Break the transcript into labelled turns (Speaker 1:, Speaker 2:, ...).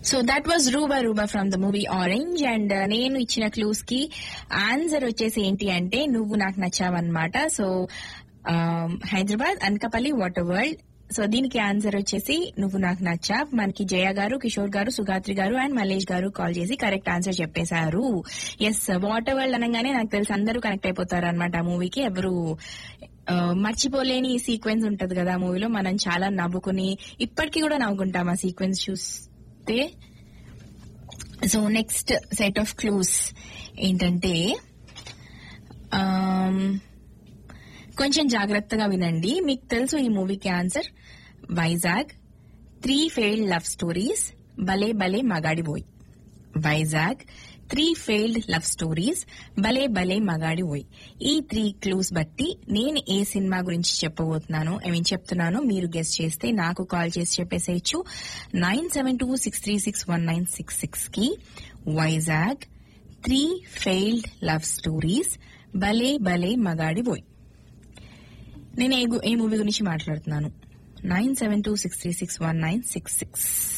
Speaker 1: so that was Ruba Ruba from the movie Orange and నేను ఇచ్చిన clues కి ఆన్సర్ వచ్చేసి ఏంటి అంటే నువ్వు నాకు నచ్చావన్నమాట so Hyderabad Anakapalli Water World so దీనికి ఆన్సర్ వచ్చేసి నువ్వు నాకు నచ్చా మనకి జయ గారు కిషోర్ గారు సుగాత్రి గారు అండ్ మల్లేష్ గారు కాల్ చేసి కరెక్ట్ ఆన్సర్ చెప్పేశారు ఎస్ వాటర్ వరల్డ్ అనగానే నాకు తెలిసి అందరూ కనెక్ట్ అయిపోతారు అనమాట ఆ మూవీకి ఎవరు ఆ, మర్చిపోలేని సీక్వెన్స్ ఉంటది కదా ఆ మూవీలో మనం చాలా నవ్వుకుని ఇప్పటికీ కూడా నవ్వుకుంటాం ఆ సీక్వెన్స్ చూస్తే so next set of clues ఏంటంటే ఆమ్, కొంచెం జాగ్రత్తగా వినండి మీకు తెలుసు ఈ మూవీకి answer Vizag three failed love stories Bhale Bhale Magadivoy Vizag three failed love stories Bhale Bhale మగాడి ఓయ్ ఈ త్రీ క్లూస్ బట్టి నేను ఏ సినిమా గురించి చెప్పబోతున్నాను ఐ మీన్ చెప్తున్నాను మీరు గెస్ట్ చేస్తే నాకు కాల్ చేసి చెప్పేసేయచ్చు nine seven two six three six one nine six six కి Vizag three failed love stories Bhale Bhale మగాడి బోయ్ నేను ఏ గు- ఏ మూవీ గురించి మాట్లాడుతున్నాను nine seven two six three six one nine six six